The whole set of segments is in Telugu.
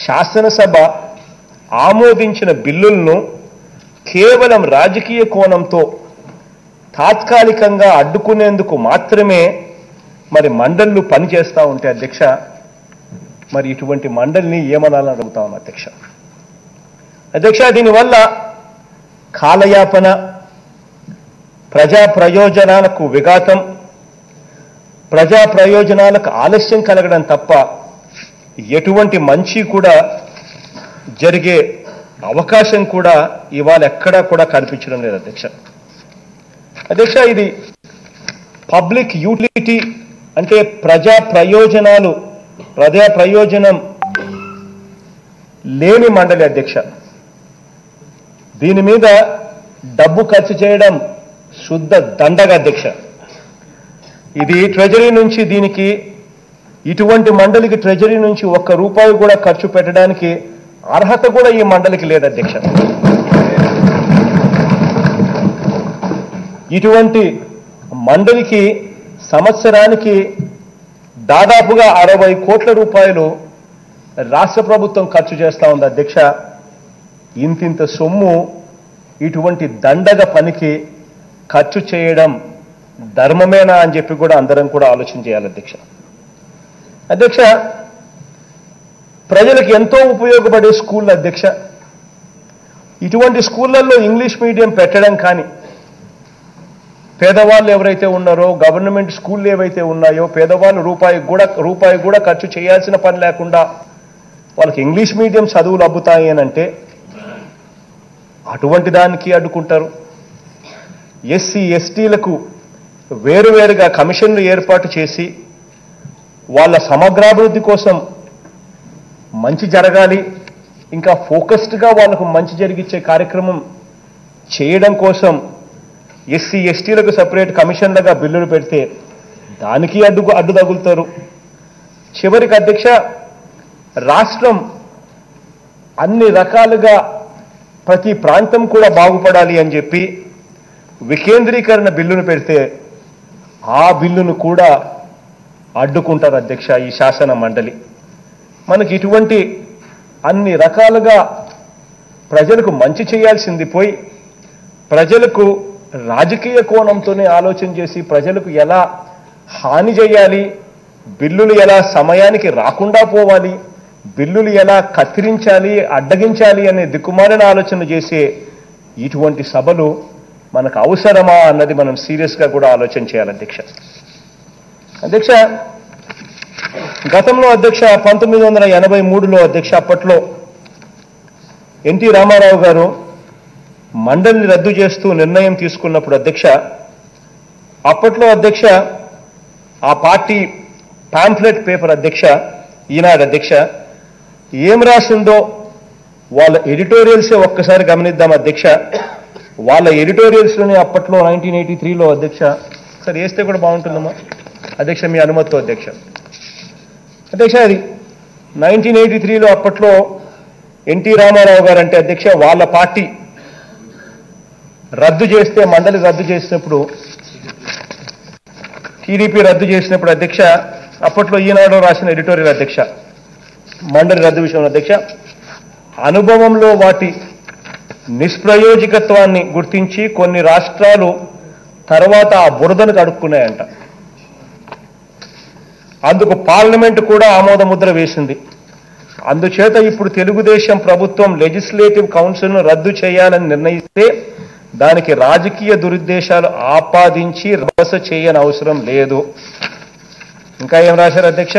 శాసనసభ ఆమోదించిన బిల్లులను కేవలం రాజకీయ కోణంతో తాత్కాలికంగా అడ్డుకునేందుకు మాత్రమే మరి మండళ్ళు పనిచేస్తూ ఉంటే అధ్యక్ష మరి ఇటువంటి మండలిని ఏమనాలని అడుగుతా ఉన్నా అధ్యక్ష అధ్యక్ష దీనివల్ల కాలయాపన ప్రజా ప్రయోజనాలకు విఘాతం ప్రజా ప్రయోజనాలకు ఆలస్యం కలగడం తప్ప ఎటువంటి మంచి కూడా జరిగే అవకాశం కూడా ఇవాళ ఎక్కడా కూడా కనిపించడం లేదు అధ్యక్ష అధ్యక్ష ఇది పబ్లిక్ యూటిలిటీ అంటే ప్రజా ప్రయోజనాలు ప్రజా ప్రయోజనం లేని మండలి అధ్యక్ష దీని మీద డబ్బు ఖర్చు చేయడం శుద్ధ దండగ అధ్యక్ష ఇది ట్రెజరీ నుంచి దీనికి ఇటువంటి మండలికి ట్రెజరీ నుంచి ఒక్క రూపాయి కూడా ఖర్చు పెట్టడానికి అర్హత కూడా ఈ మండలికి లేదు అధ్యక్ష ఇటువంటి మండలికి సంవత్సరానికి దాదాపుగా అరవై కోట్ల రూపాయలు రాష్ట్ర ప్రభుత్వం ఖర్చు చేస్తా ఉంది అధ్యక్ష ఇంతింత సొమ్ము ఇటువంటి దండగ పనికి ఖర్చు చేయడం ధర్మమేనా అని చెప్పి కూడా అందరం కూడా ఆలోచన చేయాలి అధ్యక్ష అధ్యక్ష ప్రజలకు ఎంతో ఉపయోగపడే స్కూల్ అధ్యక్ష ఇటువంటి స్కూళ్ళల్లో ఇంగ్లీష్ మీడియం పెట్టడం కానీ పేదవాళ్ళు ఎవరైతే ఉన్నారో గవర్నమెంట్ స్కూళ్ళు ఏవైతే ఉన్నాయో పేదవాళ్ళు రూపాయి కూడా రూపాయి కూడా ఖర్చు చేయాల్సిన పని లేకుండా వాళ్ళకి ఇంగ్లీష్ మీడియం చదువులు అబ్బుతాయి అని అంటే అటువంటి దానికి అడ్డుకుంటారు ఎస్సీ ఎస్టీలకు వేరువేరుగా కమిషన్లు ఏర్పాటు చేసి వాళ్ళ సమగ్రాభివృద్ధి కోసం మంచి జరగాలి ఇంకా ఫోకస్డ్గా వాళ్ళకు మంచి జరిగించే కార్యక్రమం చేయడం కోసం ఎస్సీ ఎస్టీలకు సపరేట్ కమిషన్లుగా బిల్లులు పెడితే దానికి అడ్డు అడ్డు తగులుతారు చివరికి అధ్యక్ష రాష్ట్రం అన్ని రకాలుగా ప్రతి ప్రాంతం కూడా బాగుపడాలి అని చెప్పి వికేంద్రీకరణ బిల్లును పెడితే ఆ బిల్లును కూడా అడ్డుకుంటారు అధ్యక్ష ఈ శాసన మండలి మనకి ఇటువంటి అన్ని రకాలుగా ప్రజలకు మంచి చేయాల్సింది పోయి ప్రజలకు రాజకీయ కోణంతోనే ఆలోచన చేసి ప్రజలకు ఎలా హాని చేయాలి బిల్లులు ఎలా సమయానికి రాకుండా పోవాలి బిల్లులు ఎలా కత్తిరించాలి అడ్డగించాలి అనే దిక్కుమాలిన ఆలోచన చేసే ఇటువంటి సభలు మనకు అవసరమా అన్నది మనం సీరియస్గా కూడా ఆలోచన చేయాలి అధ్యక్ష అధ్యక్ష గతంలో అధ్యక్ష పంతొమ్మిది వందల ఎనభై మూడులో అధ్యక్ష అప్పట్లో ఎన్టీ రామారావు గారు మండలిని రద్దు చేస్తూ నిర్ణయం తీసుకున్నప్పుడు అధ్యక్ష అప్పట్లో అధ్యక్ష ఆ పార్టీ పాంఫ్లెట్ పేపర్ అధ్యక్ష ఈనాడు అధ్యక్ష ఏం రాసిందో వాళ్ళ ఎడిటోరియల్సే ఒక్కసారి గమనిద్దాం అధ్యక్ష వాళ్ళ ఎడిటోరియల్స్లోనే అప్పట్లో నైన్టీన్ ఎయిటీ త్రీలో అధ్యక్ష సరే వేస్తే కూడా బాగుంటుందమ్మా అధ్యక్ష మీ అనుమతితో అధ్యక్ష అధ్యక్ష అది నైన్టీన్ ఎయిటీ త్రీలో అప్పట్లో ఎన్టీ రామారావు గారు అంటే అధ్యక్ష వాళ్ళ పార్టీ రద్దు చేస్తే మండలి రద్దు చేసినప్పుడు టీడీపీ రద్దు చేసినప్పుడు అధ్యక్ష అప్పట్లో ఈనాడు రాసిన ఎడిటోరియల్ అధ్యక్ష మండలి రద్దు విషయంలో అధ్యక్ష అనుభవంలో వాటి నిష్ప్రయోజకత్వాన్ని గుర్తించి కొన్ని రాష్ట్రాలు తర్వాత ఆ బురదను కడుక్కున్నాయంట అందుకు పార్లమెంట్ కూడా ఆమోద ముద్ర వేసింది అందుచేత ఇప్పుడు తెలుగుదేశం ప్రభుత్వం లెజిస్లేటివ్ కౌన్సిల్ను రద్దు చేయాలని నిర్ణయిస్తే దానికి రాజకీయ దురుద్దేశాలు ఆపాదించి రభస చేయని అవసరం లేదు ఇంకా ఏం రాశారు అధ్యక్ష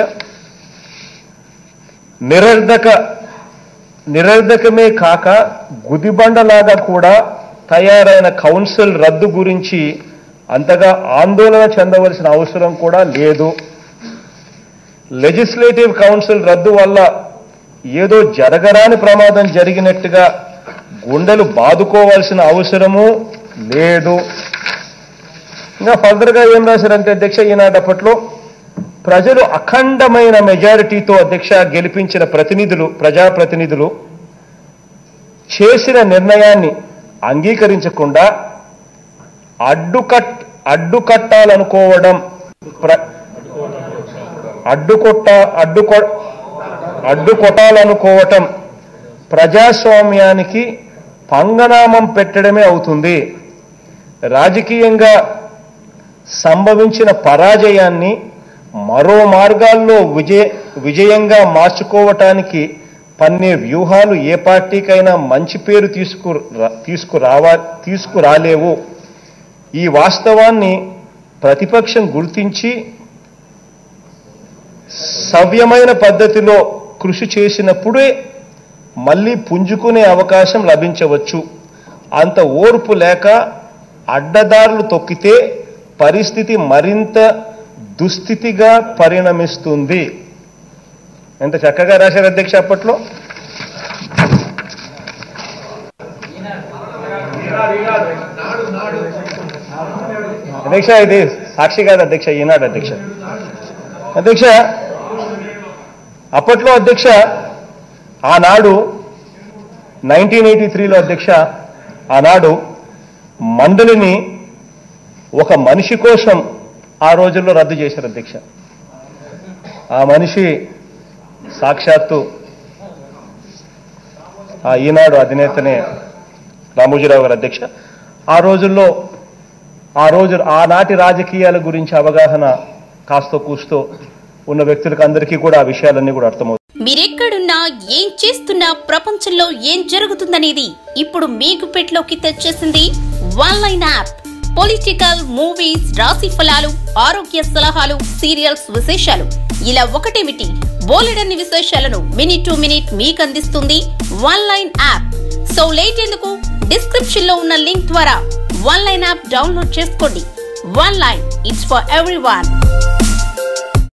నిరర్ధక నిరర్ధకమే కాక గుదిబండలాగా కూడా తయారైన కౌన్సిల్ రద్దు గురించి అంతగా ఆందోళన చెందవలసిన అవసరం కూడా లేదు లెజిస్లేటివ్ కౌన్సిల్ రద్దు వల్ల ఏదో జరగరాని ప్రమాదం జరిగినట్టుగా గుండెలు బాదుకోవాల్సిన అవసరము లేదు ఇంకా ఫర్దర్గా ఏం రాశారంటే అధ్యక్ష ఈనాడు అప్పట్లో ప్రజలు అఖండమైన మెజారిటీతో అధ్యక్ష గెలిపించిన ప్రతినిధులు ప్రజాప్రతినిధులు చేసిన నిర్ణయాన్ని అంగీకరించకుండా అడ్డుకట్ అడ్డుకట్టాలనుకోవడం ప్ర అడ్డుకొట్ట అడ్డుకొ అడ్డుకొట్టాలనుకోవటం ప్రజాస్వామ్యానికి పంగనామం పెట్టడమే అవుతుంది రాజకీయంగా సంభవించిన పరాజయాన్ని మరో మార్గాల్లో విజయ విజయంగా మార్చుకోవటానికి పన్నే వ్యూహాలు ఏ పార్టీకైనా మంచి పేరు తీసుకు తీసుకురావా తీసుకురాలేవు ఈ వాస్తవాన్ని ప్రతిపక్షం గుర్తించి సవ్యమైన పద్ధతిలో కృషి చేసినప్పుడే మళ్ళీ పుంజుకునే అవకాశం లభించవచ్చు అంత ఓర్పు లేక అడ్డదారులు తొక్కితే పరిస్థితి మరింత దుస్థితిగా పరిణమిస్తుంది ఎంత చక్కగా రాశారు అధ్యక్ష అప్పట్లో అధ్యక్ష ఇది సాక్షి కాదు అధ్యక్ష ఈనాడు అధ్యక్ష అధ్యక్ష అప్పట్లో అధ్యక్ష ఆనాడు నైన్టీన్ ఎయిటీ త్రీలో అధ్యక్ష ఆనాడు మండలిని ఒక మనిషి కోసం ఆ రోజుల్లో రద్దు చేశారు అధ్యక్ష ఆ మనిషి సాక్షాత్తు ఆ ఈనాడు అధినేతనే రామోజీరావు గారు అధ్యక్ష ఆ రోజుల్లో ఆ రోజు ఆనాటి రాజకీయాల గురించి అవగాహన కాస్తో కూస్తో ఉన్న వ్యక్తులకు అందరికీ కూడా ఆ విషయాలన్నీ కూడా అర్థమవుతాయి మీరెక్కడున్నా ఏం చేస్తున్నా ప్రపంచంలో ఏం జరుగుతుందనేది ఇప్పుడు మీకు పెట్లోకి తెచ్చేసింది one line app political movies రాశి ఫలాలు ఆరోగ్య సలహాలు సీరియల్స్ విశేషాలు ఇలా ఒకటేమిటి బోలెడన్ని విశేషాలను మినిట్ టు మినిట్ మీకు అందిస్తుంది one line app so late ఎందుకు డిస్క్రిప్షన్ లో ఉన్న లింక్ ద్వారా వన్ లైన్ యాప్ డౌన్లోడ్ చేసుకోండి one line it's for every